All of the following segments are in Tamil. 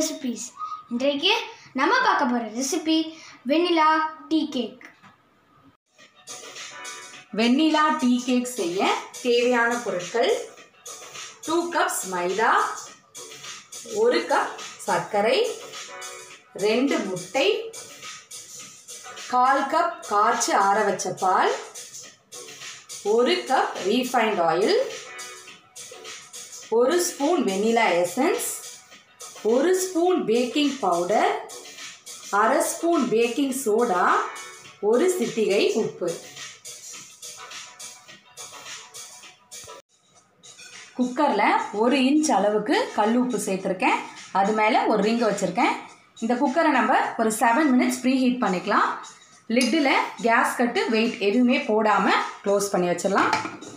ரெசிபீஸ் இன்றைக்கு நம்ம பார்க்க போகிற recipe vanilla tea cake vanilla tea cake செய்ய தேவையான பொருட்கள் டூ கப்ஸ் மைதா ஒரு கப் சர்க்கரை ரெண்டு முட்டை கால் கப் காய்ச்சி ஆற வச்ச பால் ஒரு கப் ரீஃபைண்ட் ஆயில் ஒரு ஸ்பூன் வெனிலா எசன்ஸ் ஒரு ஸ்பூன் பேக்கிங் பவுடர் அரை ஸ்பூன் பேக்கிங் சோடா ஒரு சிட்டிகை உப்பு குக்கரில் ஒரு இன்ச் அளவுக்கு கல் உப்பு சேர்த்துருக்கேன் அது மேலே ஒரு ரிங்கை வச்சுருக்கேன் இந்த குக்கரை நம்ம ஒரு செவன் மினிட்ஸ் ப்ரீ ஹீட் பண்ணிக்கலாம் லிட்டில் கேஸ் கட்டு வெயிட் எதுவுமே போடாமல் க்ளோஸ் பண்ணி வச்சிடலாம்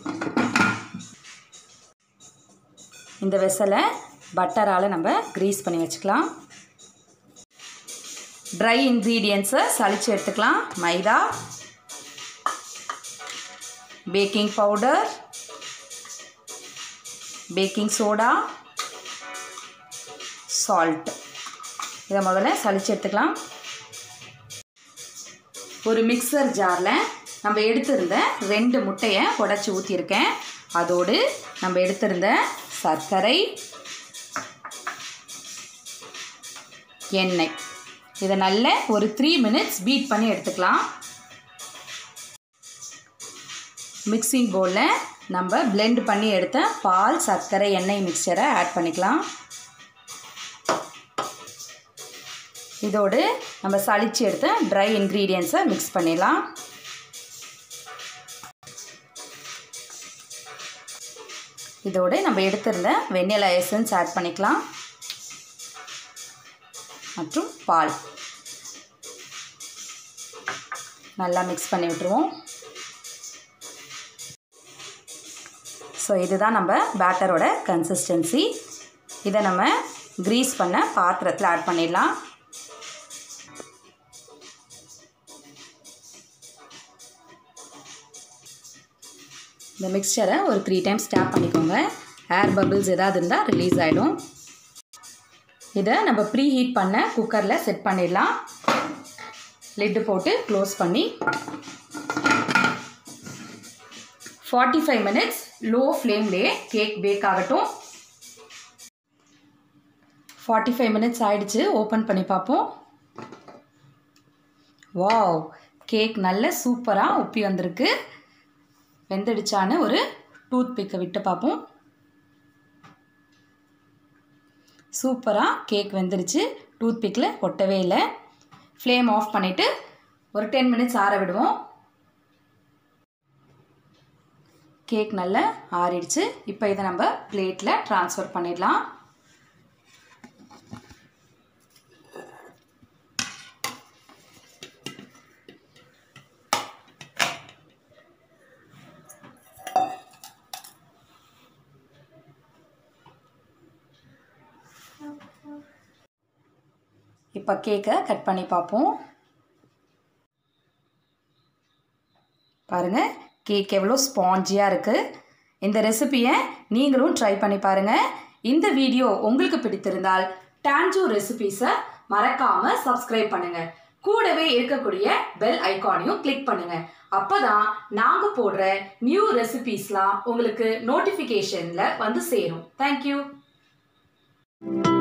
இந்த வெசலை பட்டரால் நம்ம க்ரீஸ் பண்ணி வச்சுக்கலாம் ட்ரை இன்க்ரீடியன்ஸை சளிச்சு எடுத்துக்கலாம் maida baking powder baking soda salt இதை முதல்ல சளிச்சு எடுத்துக்கலாம் ஒரு மிக்சர் ஜாரில் நம்ம எடுத்திருந்த ரெண்டு முட்டையை உடச்சி ஊற்றிருக்கேன் அதோடு நம்ம எடுத்திருந்த சர்க்கரை எண்ணெய் இதை நல்ல ஒரு த்ரீ மினிட்ஸ் பீட் பண்ணி எடுத்துக்கலாம் மிக்சிங் பவுலில் நம்ம பிளெண்ட் பண்ணி எடுத்த பால் சர்க்கரை எண்ணெய் மிக்சரை ஆட் பண்ணிக்கலாம் இதோடு நம்ம சளிச்சு எடுத்த ட்ரை இன்க்ரீடியன்ஸை மிக்ஸ் பண்ணிடலாம் இதோடு நம்ம எடுத்திருந்த வெண்ணிலா எசன்ஸ் ஆட் பண்ணிக்கலாம் மற்றும் பால் நல்லா மிக்ஸ் பண்ணி விட்டுருவோம் ஸோ இதுதான் நம்ம பேட்டரோட கன்சிஸ்டன்சி இதை நம்ம க்ரீஸ் பண்ண பாத்திரத்தில் ஆட் பண்ணிடலாம் இந்த மிக்சரை ஒரு த்ரீ டைம்ஸ் டேப் பண்ணிக்கோங்க ஏர் பபிள்ஸ் ஏதாவது இருந்தால் ரிலீஸ் ஆகிடும் இதை நம்ம ப்ரீ ஹீட் பண்ண குக்கரில் செட் பண்ணிடலாம் லிட்டு போட்டு க்ளோஸ் பண்ணி ஃபார்ட்டி ஃபைவ் மினிட்ஸ் லோ ஃப்ளேம்லேயே கேக் பேக் ஆகட்டும் ஃபார்ட்டி ஃபைவ் மினிட்ஸ் ஆயிடுச்சு ஓப்பன் பண்ணி பார்ப்போம் வாவ் கேக் நல்ல சூப்பராக உப்பி வந்திருக்கு வெந்தடிச்சான்னு ஒரு டூத் பிக்கை விட்டு பார்ப்போம் சூப்பராக கேக் வெந்துருச்சு டூத் பிக்கில் ஒட்டவே இல்லை ஃப்ளேம் ஆஃப் பண்ணிவிட்டு ஒரு டென் மினிட்ஸ் ஆற விடுவோம் கேக் நல்லா ஆறிடுச்சு இப்போ இதை நம்ம பிளேட்டில் ட்ரான்ஸ்ஃபர் பண்ணிடலாம் இப்போ கேக்கை கட் பண்ணி பார்ப்போம் பாருங்கள் கேக் எவ்வளோ ஸ்பாஞ்சியாக இருக்குது இந்த ரெசிப்பியை நீங்களும் ட்ரை பண்ணி பாருங்கள் இந்த வீடியோ உங்களுக்கு பிடித்திருந்தால் டான்ஜோ ரெசிபீஸை மறக்காமல் சப்ஸ்கிரைப் பண்ணுங்கள் கூடவே இருக்கக்கூடிய பெல் ஐக்கானையும் கிளிக் பண்ணுங்கள் அப்போ தான் நாங்கள் போடுற நியூ ரெசிபீஸ்லாம் உங்களுக்கு நோட்டிஃபிகேஷனில் வந்து சேரும் தேங்க்யூ